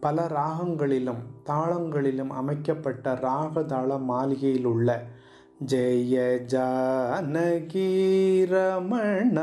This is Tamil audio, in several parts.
பல ராகங்களிலும் தாளங்களிலும் அமைக்கப்பட்ட ராகதாள மாளிகையில் உள்ள ஜெய ஜானகி ரமண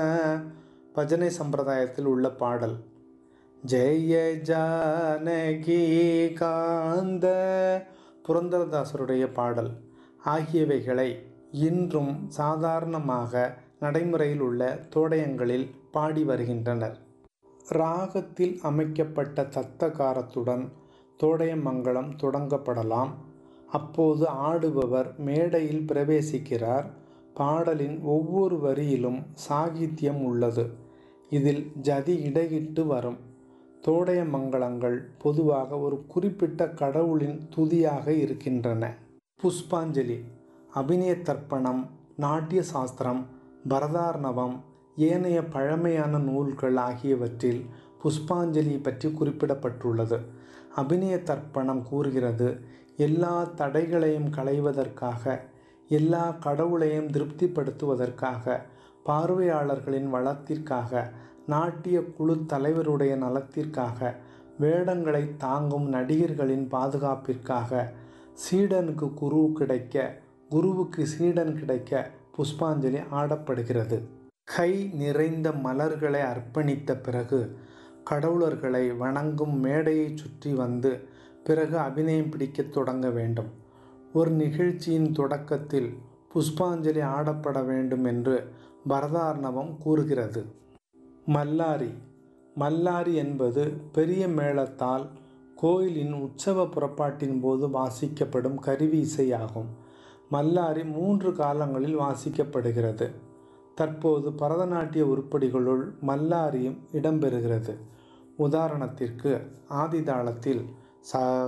பஜனை சம்பிரதாயத்தில் உள்ள பாடல் ஜெய ஜானகி காந்த புரந்தரதாசருடைய பாடல் ஆகியவைகளை இன்றும் சாதாரணமாக நடைமுறையில் உள்ள தோடயங்களில் பாடி வருகின்றனர் ராகத்தில் அமைக்கப்பட்ட தத்தகாரத்துடன் தோடயமங்கலம் தொடங்கப்படலாம் அப்போது ஆடுபவர் மேடையில் பிரவேசிக்கிறார் பாடலின் ஒவ்வொரு வரியிலும் சாகித்யம் உள்ளது இதில் ஜதி இடையிட்டு வரும் தோடைய மங்களங்கள் பொதுவாக ஒரு குறிப்பிட்ட கடவுளின் துதியாக இருக்கின்றன புஷ்பாஞ்சலி அபிநய தர்ப்பணம் நாட்டிய சாஸ்திரம் பரதார்ணவம் ஏனைய பழமையான நூல்கள் ஆகியவற்றில் புஷ்பாஞ்சலி பற்றி குறிப்பிடப்பட்டுள்ளது அபிநய தர்ப்பணம் கூறுகிறது எல்லா தடைகளையும் களைவதற்காக எல்லா கடவுளையும் திருப்திப்படுத்துவதற்காக பார்வையாளர்களின் வளத்திற்காக நாட்டிய குழு தலைவருடைய நலத்திற்காக வேடங்களை தாங்கும் நடிகர்களின் பாதுகாப்பிற்காக சீடனுக்கு குரு கிடைக்க குருவுக்கு சீடன் கிடைக்க புஷ்பாஞ்சலி ஆடப்படுகிறது கை நிறைந்த மலர்களை அர்ப்பணித்த பிறகு கடவுளர்களை வணங்கும் மேடையை சுற்றி வந்து பிறகு அபிநயம் பிடிக்கத் தொடங்க வேண்டும் ஒரு நிகழ்ச்சியின் தொடக்கத்தில் புஷ்பாஞ்சலி ஆடப்பட வேண்டும் என்று பரதார்ணவம் கூறுகிறது மல்லாரி மல்லாரி என்பது பெரிய மேளத்தால் கோயிலின் உற்சவ புறப்பாட்டின் போது வாசிக்கப்படும் கருவி இசையாகும் மல்லாரி மூன்று காலங்களில் வாசிக்கப்படுகிறது தற்போது பரதநாட்டிய உருப்படிகளுள் மல்லாரியும் இடம்பெறுகிறது உதாரணத்திற்கு ஆதிதாளத்தில் ச